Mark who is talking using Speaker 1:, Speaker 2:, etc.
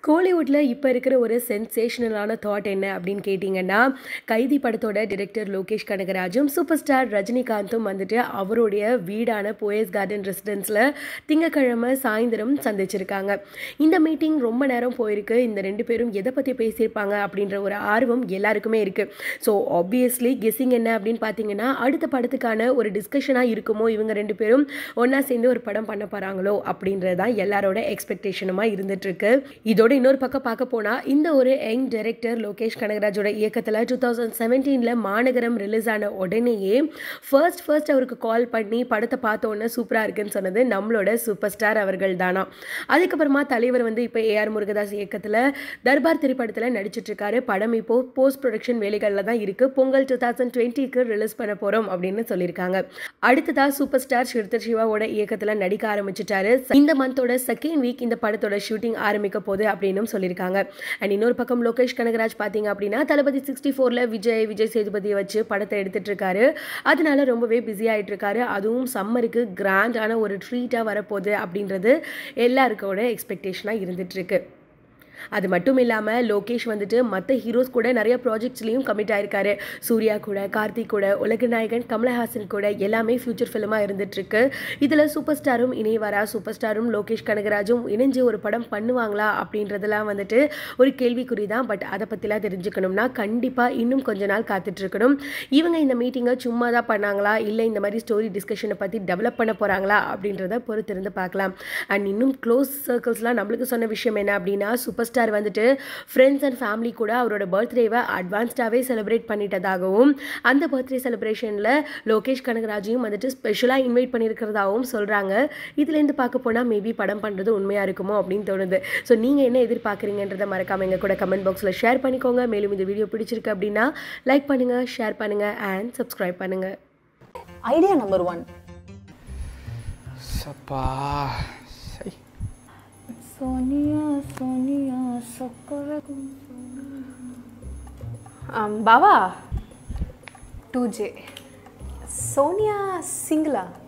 Speaker 1: கோலிவுட்டில் இப்போ இருக்கிற ஒரு சென்சேஷனலான தாட் என்ன அப்படின்னு கேட்டிங்கன்னா கைதி படத்தோட டிரெக்டர் லோகேஷ் கனகராஜும் சூப்பர் ஸ்டார் ரஜினிகாந்தும் வந்துட்டு அவருடைய வீடான போயஸ் கார்டன் ரெசிடென்ஸில் திங்கக்கிழமை சாயந்தரம் சந்திச்சிருக்காங்க இந்த மீட்டிங் ரொம்ப நேரம் போயிருக்கு இந்த ரெண்டு பேரும் எதை பற்றி பேசியிருப்பாங்க அப்படின்ற ஒரு ஆர்வம் எல்லாருக்குமே இருக்குது ஸோ ஆப்வியஸ்லி கெஸ்ஸிங் என்ன அப்படின்னு பார்த்தீங்கன்னா அடுத்த படத்துக்கான ஒரு டிஸ்கஷனாக இருக்குமோ இவங்க ரெண்டு பேரும் ஒன்றா சேர்ந்து ஒரு படம் பண்ண போகிறாங்களோ அப்படின்றது தான் எல்லாரோட எக்ஸ்பெக்டேஷனுமாக இருந்துகிட்ருக்கு இதோட இன்னொரு பக்கம் பார்க்க போனால் இந்த ஒரு யங் டைரக்டர் லோகேஷ் கனகராஜோட இயக்கத்தில் டூ தௌசண்ட் செவன்டீனில் மாநகரம் ரிலீஸ் ஆன உடனேயே ஃபர்ஸ்ட் ஃபர்ஸ்ட் அவருக்கு கால் பண்ணி படத்தை பார்த்தோன்னே சூப்பராக இருக்குன்னு சொன்னது நம்மளோட சூப்பர் ஸ்டார் அவர்கள் தானா அதுக்கப்புறமா தலைவர் வந்து இப்போ ஏஆர் முருகதாஸ் இயக்கத்தில் தர்பார் திரைப்படத்தில் நடிச்சிட்ருக்காரு படம் இப்போ போஸ்ட் ப்ரொடக்ஷன் வேலைகளில் தான் இருக்குது பொங்கல் டூ தௌசண்ட் டுவெண்ட்டிக்கு ரிலீஸ் பண்ண போகிறோம் அப்படின்னு சொல்லியிருக்காங்க அடுத்ததா சூப்பர் ஸ்டார் ஸ்ரீதர் சிவாவோட இயக்கத்தில் நடிக்க ஆரம்பிச்சிட்டாரு இந்த மந்தோட செகண்ட் வீக் இந்த படத்தோட ஷூட்டிங் ஆரம்பிக்க போகுது அப்படின்னு சொல்லியிருக்காங்க அண்ட் இன்னொரு பக்கம் லோகேஷ் கனகராஜ் பார்த்தீங்க அப்படின்னா தளபதி சிக்ஸ்டி ஃபோரில் விஜய் விஜய் சேதுபதியை வச்சு படத்தை எடுத்துட்டு இருக்காரு அதனால ரொம்பவே பிஸி ஆகிட்டு இருக்காரு அதுவும் சம்மருக்கு கிராண்டான ஒரு ட்ரீட்டாக வரப்போகுது அப்படின்றது எல்லாருக்கோட எக்ஸ்பெக்டேஷனாக இருந்துட்டு இருக்கு அது மட்டும் இல்லாமல் லோகேஷ் வந்துட்டு மற்ற ஹீரோஸ் கூட நிறைய ப்ராஜெக்ட்ஸ்லேயும் கமிட் ஆயிருக்காரு சூர்யா கூட கார்த்திக் கூட உலக நாயகன் கமலஹாசன் கூட எல்லாமே ஃபியூச்சர் ஃபிலிமாக இருந்துட்டுருக்கு இதில் சூப்பர் ஸ்டாரும் இணைவாரா சூப்பர் ஸ்டாரும் லோகேஷ் கனகராஜும் இணைஞ்சு ஒரு படம் பண்ணுவாங்களா அப்படின்றதெல்லாம் வந்துட்டு ஒரு கேள்விக்குறி தான் பட் அதை பற்றிலாம் தெரிஞ்சுக்கணும்னா கண்டிப்பாக இன்னும் கொஞ்ச நாள் காத்துட்ருக்கணும் இவங்க இந்த மீட்டிங்கை சும்மா தான் பண்ணாங்களா இல்லை இந்த மாதிரி ஸ்டோரி டிஸ்கஷனை பற்றி டெவலப் பண்ண போகிறாங்களா அப்படின்றத பொறுத்திருந்து பார்க்கலாம் அண்ட் இன்னும் க்ளோஸ் சர்க்கிள்ஸ்லாம் நம்மளுக்கு சொன்ன விஷயம் என்ன அப்படின்னா சூப்பர் ஸ்டார் வந்துட்டு ஃப்ரெண்ட்ஸ் அண்ட் ஃபேமிலி கூட அவரோட பர்த்டேவை அட்வான்ஸ்டாகவே செலிப்ரேட் பண்ணிட்டதாகவும் அந்த பர்த்டே செலிப்ரேஷனில் லோகேஷ் கனகராஜையும் வந்துட்டு ஸ்பெஷலாக இன்வைட் பண்ணியிருக்கிறதாகவும் சொல்கிறாங்க இதுலேருந்து பார்க்க போனால் மேபி படம் பண்ணுறது உண்மையாக இருக்குமோ அப்படின்னு தோணுது ஸோ நீங்கள் என்ன எதிர்பார்க்குறீங்கன்றதை மறக்காமல் எங்கள் கூட கமெண்ட் பாக்ஸில் ஷேர் பண்ணிக்கோங்க மேலும் இந்த வீடியோ பிடிச்சிருக்கு அப்படின்னா லைக் பண்ணுங்கள் ஷேர் பண்ணுங்கள் அண்ட் சப்ஸ்கிரைப் பண்ணுங்கள்
Speaker 2: ஐடியா நம்பர் ஒன்
Speaker 3: சப்பா சை
Speaker 2: சோனியா சோனியா சொக்கர பாவா டூ ஜே சோனியா சிங்கிளா